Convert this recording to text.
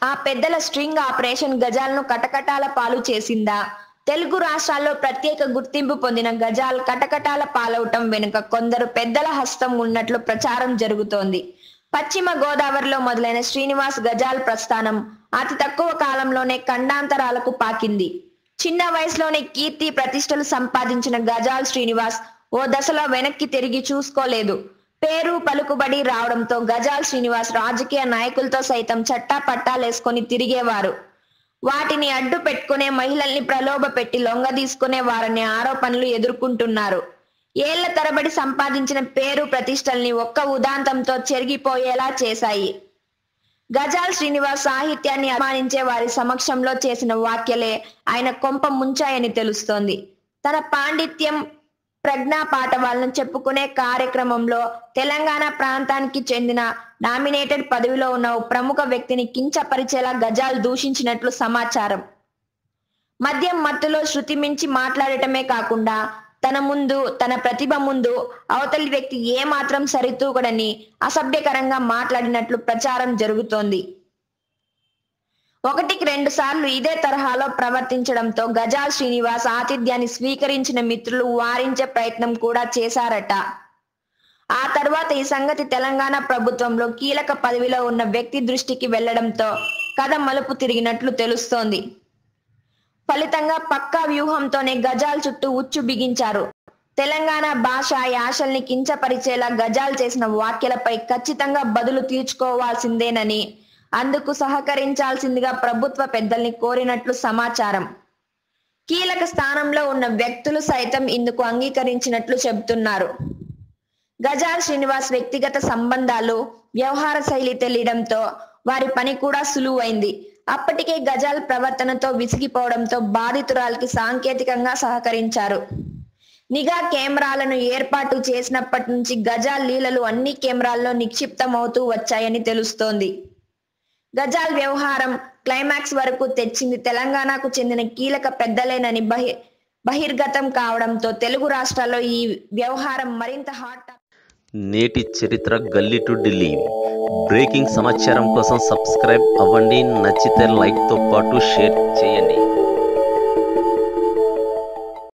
ఆ పెద్దల string operation గజాలను కటకటాల పాలు చేసిందా తెలుగు రాష్ట్రాల్లో ప్రత్యేక గుర్తింపు పొందిన గజాల్ కటకటాల పాలవటం వెనుక కొందరు పెద్దల హస్తం ఉన్నట్లు ప్రచారం జరుగుతోంది పశ్చిమ గోదావరిలో మొదలైన శ్రీనివాస్ గజాల్ ప్రస్థానం అతి తక్కువ కాలంలోనే ఖండాంతరాలకు పాకింది చిన్న వయసులోనే కీర్తి ప్రతిష్టలు సంపాదించిన గజాల్ శ్రీనివాస్ ఓ దశలో వెనక్కి తిరిగి చూసుకోలేదు పేరు పలుకుబడి రావడంతో గజాల్ శ్రీనివాస్ రాజకీయ నాయకులతో సైతం చట్టా పట్టాలేసుకొని తిరిగేవారు వాటిని అడ్డు పెట్టుకునే మహిళల్ని ప్రలోభ పెట్టి లొంగ తీసుకునే వారని ఆరోపణలు ఎదుర్కొంటున్నారు ఏళ్ల తరబడి సంపాదించిన పేరు ప్రతిష్టల్ని ఒక్క ఉదాంతంతో చెరిగిపోయేలా చేశాయి గజాల్ శ్రీనివాస్ సాహిత్యాన్ని అభిమానించే వారి సమక్షంలో చేసిన వ్యాఖ్యలే ఆయన కొంప ముంచాయని తెలుస్తోంది తన పాండిత్యం ప్రజ్ఞా పాఠవాలను చెప్పుకునే కార్యక్రమంలో తెలంగాణ ప్రాంతానికి చెందిన నామినేటెడ్ పదవిలో ఉన్న ఓ ప్రముఖ వ్యక్తిని కించపరిచేలా గజాల్ దూషించినట్లు సమాచారం మద్యం మత్తులో శృతి మించి మాట్లాడటమే కాకుండా తన ముందు తన ప్రతిభ ముందు అవతలి వ్యక్తి ఏ మాత్రం సరితూగడని అసభ్యకరంగా మాట్లాడినట్లు ప్రచారం జరుగుతోంది ఒకటికి రెండు సార్లు ఇదే తరహాలో ప్రవర్తించడంతో గజాల్ శ్రీనివాస్ ఆతిథ్యాన్ని స్వీకరించిన మిత్రులు వారించే ప్రయత్నం కూడా చేశారట ఆ తర్వాత ఈ సంగతి తెలంగాణ ప్రభుత్వంలో కీలక పదవిలో ఉన్న వ్యక్తి దృష్టికి వెళ్లడంతో కథ మలుపు తిరిగినట్లు తెలుస్తోంది ఫలితంగా పక్కా వ్యూహంతోనే గజాల్ చుట్టూ ఉచ్చు బిగించారు తెలంగాణ భాష యాసల్ని కించపరిచేలా గజాల్ చేసిన వ్యాఖ్యలపై ఖచ్చితంగా బదులు తీర్చుకోవాల్సిందేనని అందుకు సహకరించాల్సిందిగా ప్రభుత్వ పెద్దల్ని కోరినట్లు సమాచారం కీలక స్థానంలో ఉన్న వ్యక్తులు సైతం ఇందుకు అంగీకరించినట్లు చెబుతున్నారు గజాల్ శ్రీనివాస్ వ్యక్తిగత సంబంధాలు వ్యవహార శైలి తెలియడంతో వారి పని కూడా సులువైంది అప్పటికే గజాల్ ప్రవర్తనతో విసిగిపోవడంతో బాధితురాలికి సాంకేతికంగా సహకరించారు నిఘా కెమెరాలను ఏర్పాటు చేసినప్పటి నుంచి గజాల్ లీలలు అన్ని కెమెరాల్లో నిక్షిప్తమవుతూ వచ్చాయని తెలుస్తోంది గజాల్ వ్యవహారం క్లైమాక్స్ వరకు తెచ్చింది తెలంగాణకు చెందిన కీలక పెద్దలేనని బహి బహిర్గతం కావడంతో తెలుగు రాష్ట్రాల్లో ఈ వ్యవహారం మరింత హాట్ నేటి చరిత్ర గల్లీ టు ఢిల్లీ బ్రేకింగ్ సమాచారం కోసం సబ్స్క్రైబ్ అవ్వండి నచ్చితే లైక్తో పాటు షేర్ చేయండి